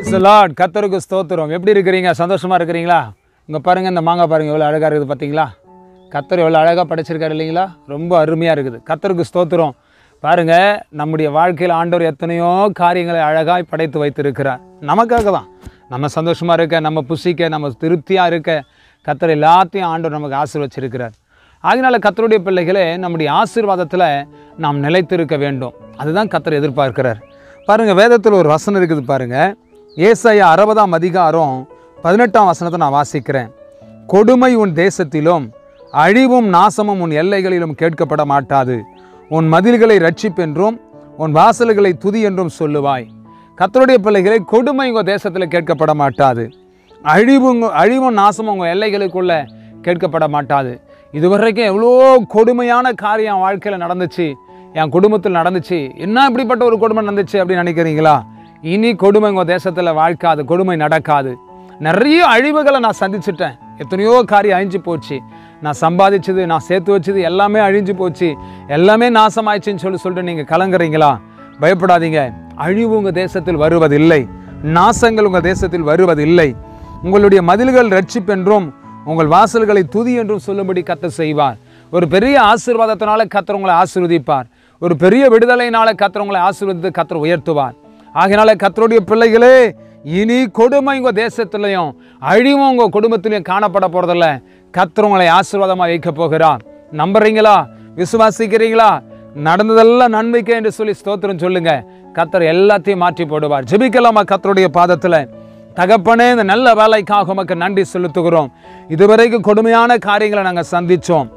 price Lord கத்தருக்கு ஸ்தோத்திரம் எப்படி இருக்கிறீங்க சந்தோஷமா இருக்கிறீங்களா இங்கே பாருங்க இந்த மாங்காய் பாருங்க எவ்வளோ அழகாக இருக்குது பார்த்தீங்களா கத்தர் எவ்வளோ அழகாக படைச்சிருக்காரு இல்லைங்களா ரொம்ப அருமையாக இருக்குது கத்தருக்கு ஸ்தோத்திரம் பாருங்க நம்முடைய வாழ்க்கையில் ஆண்டவர் எத்தனையோ காரியங்களை அழகாய் படைத்து வைத்திருக்கிறார் நமக்காக தான் நம்ம சந்தோஷமா இருக்க நம்ம புசிக்க நம்ம திருப்தியாக இருக்க கத்தர் எல்லாத்தையும் ஆண்டவர் நமக்கு ஆசீர்வச்சிருக்கிறார் அதனால கத்தருடைய பிள்ளைகளே நம்முடைய ஆசீர்வாதத்தில் நாம் நிலைத்திருக்க வேண்டும் அதுதான் கத்தர் எதிர்பார்க்கிறார் பாருங்க வேதத்தில் ஒரு வசனம் இருக்குது பாருங்க ஏசாயா அறுபதாம் அதிகாரம் பதினெட்டாம் வசனத்தை நான் வாசிக்கிறேன் கொடுமை உன் தேசத்திலும் அழிவும் நாசமும் உன் எல்லைகளிலும் கேட்கப்பட மாட்டாது உன் மதில்களை ரட்சிப்பென்றும் உன் வாசல்களை துதி என்றும் சொல்லுவாய் கத்தருடைய பிள்ளைகளை கொடுமை உங்கள் தேசத்தில் கேட்கப்பட மாட்டாது அழிவும் அழிவும் நாசமும் உங்கள் எல்லைகளுக்குள்ள கேட்கப்பட மாட்டாது இதுவரைக்கும் எவ்வளோ கொடுமையான காரியம் என் வாழ்க்கையில் நடந்துச்சு என் குடும்பத்தில் நடந்துச்சு என்ன இப்படிப்பட்ட ஒரு கொடுமை நடந்துச்சு அப்படின்னு நினைக்கிறீங்களா இனி கொடுமை உங்கள் தேசத்தில் வாழ்க்காது கொடுமை நடக்காது நிறைய அழிவுகளை நான் சந்திச்சிட்டேன் எத்தனையோ காரியம் அழிஞ்சு போச்சு நான் சம்பாதிச்சது நான் சேர்த்து வச்சது எல்லாமே அழிஞ்சு போச்சு எல்லாமே நாசமாயிடுச்சுன்னு சொல்லி சொல்லிட்டு நீங்கள் கலங்குறீங்களா பயப்படாதீங்க அழிவு உங்கள் தேசத்தில் வருவதில்லை நாசங்கள் உங்கள் தேசத்தில் வருவதில்லை உங்களுடைய மதில்கள் ரட்சிப்பென்றும் உங்கள் வாசல்களை துதி என்றும் சொல்லும்படி கத்த செய்வார் ஒரு பெரிய ஆசீர்வாதத்தினால கத்தர் உங்களை ஆசீர்வதிப்பார் ஒரு பெரிய விடுதலையினால கத்தர் உங்களை ஆசீர்வதித்து கத்தர் உயர்த்துவார் ஆகையினால கத்தருடைய பிள்ளைகளே இனி கொடுமை உங்க தேசத்திலையும் அழிவும் உங்க குடும்பத்திலையும் காணப்பட போறதில்ல கத்தர் உங்களை ஆசீர்வாதமாக வைக்க போகிறார் நம்புறீங்களா விசுவாசிக்கிறீங்களா நடந்ததெல்லாம் நன்மைக்கே என்று சொல்லி ஸ்தோத்திரம் சொல்லுங்க கத்தர் எல்லாத்தையும் மாற்றி போடுவார் ஜெபிக்கலாமா கத்தருடைய பாதத்தில் தகப்பனே இந்த நல்ல வேலைக்காக உமக்கு நன்றி செலுத்துகிறோம் இதுவரைக்கும் கொடுமையான காரியங்களை நாங்கள் சந்திச்சோம்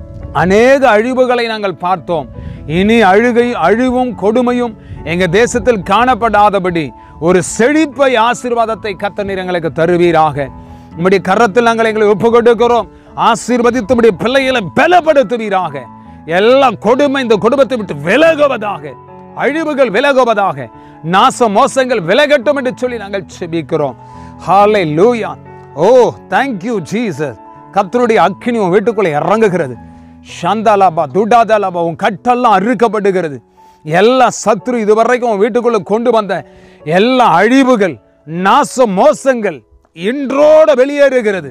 அநேக அழிவுகளை நாங்கள் பார்த்தோம் இனி அழுகை அழிவும் கொடுமையும் எங்க தேசத்தில் காணப்படாதபடி ஒரு செழிப்பை ஆசீர்வாதத்தை கத்த நீர் எங்களுக்கு தருவீராக உம்முடைய கரத்தில் நாங்கள் எங்களை ஒப்பு கொடுக்கிறோம் ஆசீர்வதித்து உம்முடைய பிள்ளைகளை பலப்படுத்துவீராக எல்லா கொடுமை இந்த குடும்பத்தை விட்டு விலகுவதாக அழிவுகள் விலகுவதாக நாச மோசங்கள் விலகட்டும் என்று சொல்லி நாங்கள் செபிக்கிறோம் ஹாலே லூயா ஓ தேங்க்யூ ஜீசஸ் கத்தருடைய அக்கினி உன் வீட்டுக்குள்ளே இறங்குகிறது ஷந்தாலாபா துடாதாலாபா உன் கட்டெல்லாம் அறுக்கப்படுகிறது எல்லா சத்ரு இதுவரைக்கும் உன் வீட்டுக்குள்ள கொண்டு வந்த எல்லா அழிவுகள் நாச மோசங்கள் இன்றோட வெளியேறுகிறது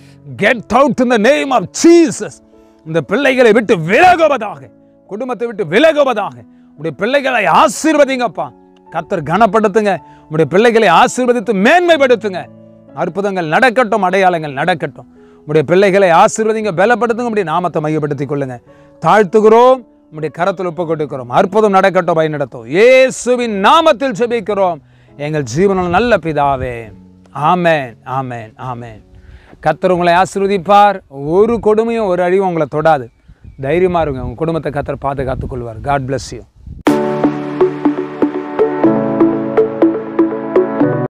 get out in the name of Jesus இந்த பிள்ளைகளை விட்டு விலகுவதாக குடும்பத்தை விட்டு விலகுவதாக உடைய பிள்ளைகளை ஆசீர்வதிங்கப்பா கத்தர் கனப்படுத்துங்க உடைய பிள்ளைகளை ஆசீர்வதித்து மேன்மைப்படுத்துங்க அற்புதங்கள் நடக்கட்டும் அடையாளங்கள் நடக்கட்டும் உடைய பிள்ளைகளை ஆசீர்வதிங்க பலப்படுத்துங்க உடைய நாமத்தை மையப்படுத்திக் கொள்ளுங்க தாழ்த்துகிறோம் உடைய கரத்தில் ஒப்பு கொடுக்கிறோம் அற்புதம் நடக்கட்டும் பய நடத்தும் இயேசுவின் நாமத்தில் செபிக்கிறோம் எங்கள் ஜீவனில் நல்ல பிதாவே ஆமென் ஆமென் ஆமென் கத்தர் உங்களை ஆசீர்வதிப்பார் ஒரு கொடுமையும் ஒரு அழிவும் உங்களை தொடாது தைரியமா இருங்க உங்க குடும்பத்தை கத்தர் பாதுகாத்துக் கொள்வார் காட் bless you